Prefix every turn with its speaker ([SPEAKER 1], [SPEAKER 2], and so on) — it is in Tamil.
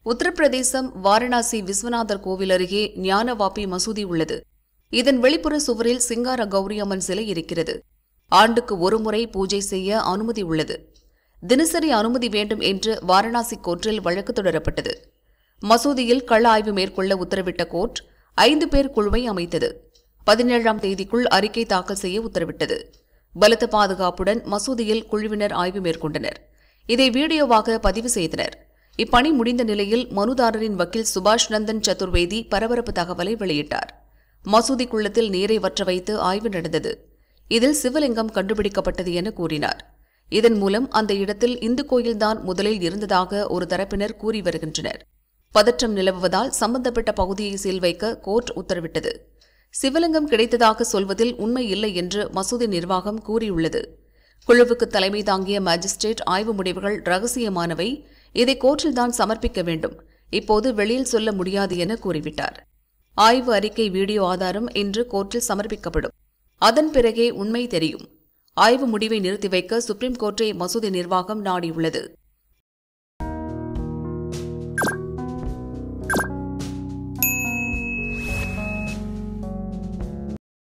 [SPEAKER 1] உத்தரப்பிரதேசம் வாரணாசி விஸ்வநாதர் கோவில் அருகே ஞானவாபி மசூதி உள்ளது இதன் வெளிப்புற சுவரில் சிங்கார கௌரி அம்மன் சிலை இருக்கிறது ஆண்டுக்கு ஒருமுறை பூஜை செய்ய அனுமதி உள்ளது தினசரி அனுமதி வேண்டும் என்று வாரணாசி கோர்ட்டில் வழக்கு தொடரப்பட்டது மசூதியில் கள ஆய்வு மேற்கொள்ள உத்தரவிட்ட கோர்ட் ஐந்து பேர் குழுவை அமைத்தது பதினேழாம் தேதிக்குள் அறிக்கை தாக்கல் செய்ய உத்தரவிட்டது பலத்த பாதுகாப்புடன் மசூதியில் குழுவினர் ஆய்வு மேற்கொண்டனர் இதை வீடியோவாக பதிவு செய்தனர் இப்பணி முடிந்த நிலையில் மனுதாரரின் வக்கீல் சுபாஷ் நந்தன் சதுர்வேதி பரபரப்பு தகவலை வெளியிட்டார் மசூதி குள்ளத்தில் நீரை வற்ற வைத்து ஆய்வு நடந்தது இதில் சிவலிங்கம் கண்டுபிடிக்கப்பட்டது என கூறினார் இதன் மூலம் அந்த இடத்தில் இந்து கோயில்தான் முதலில் இருந்ததாக ஒரு தரப்பினர் கூறி வருகின்றனர் பதற்றம் நிலவுவதால் சம்பந்தப்பட்ட பகுதியை சீல் வைக்க கோர்ட் உத்தரவிட்டது சிவலிங்கம் கிடைத்ததாக சொல்வதில் உண்மை இல்லை என்று மசூதி நிர்வாகம் கூறியுள்ளது குழுவுக்கு தலைமை தாங்கிய மாஜிஸ்ட்ரேட் ஆய்வு முடிவுகள் ரகசியமானவை இதை கோர்ட்டில்தான் சமர்ப்பிக்க வேண்டும் இப்போது வெளியில் சொல்ல முடியாது என கூறிவிட்டார் ஆய்வு அறிக்கை வீடியோ ஆதாரம் இன்று கோர்ட்டில் சமர்ப்பிக்கப்படும் அதன் பிறகே உண்மை தெரியும் ஆய்வு முடிவை நிறுத்தி வைக்க சுப்ரீம் கோர்ட்டை மசூதி நிர்வாகம் நாடியுள்ளது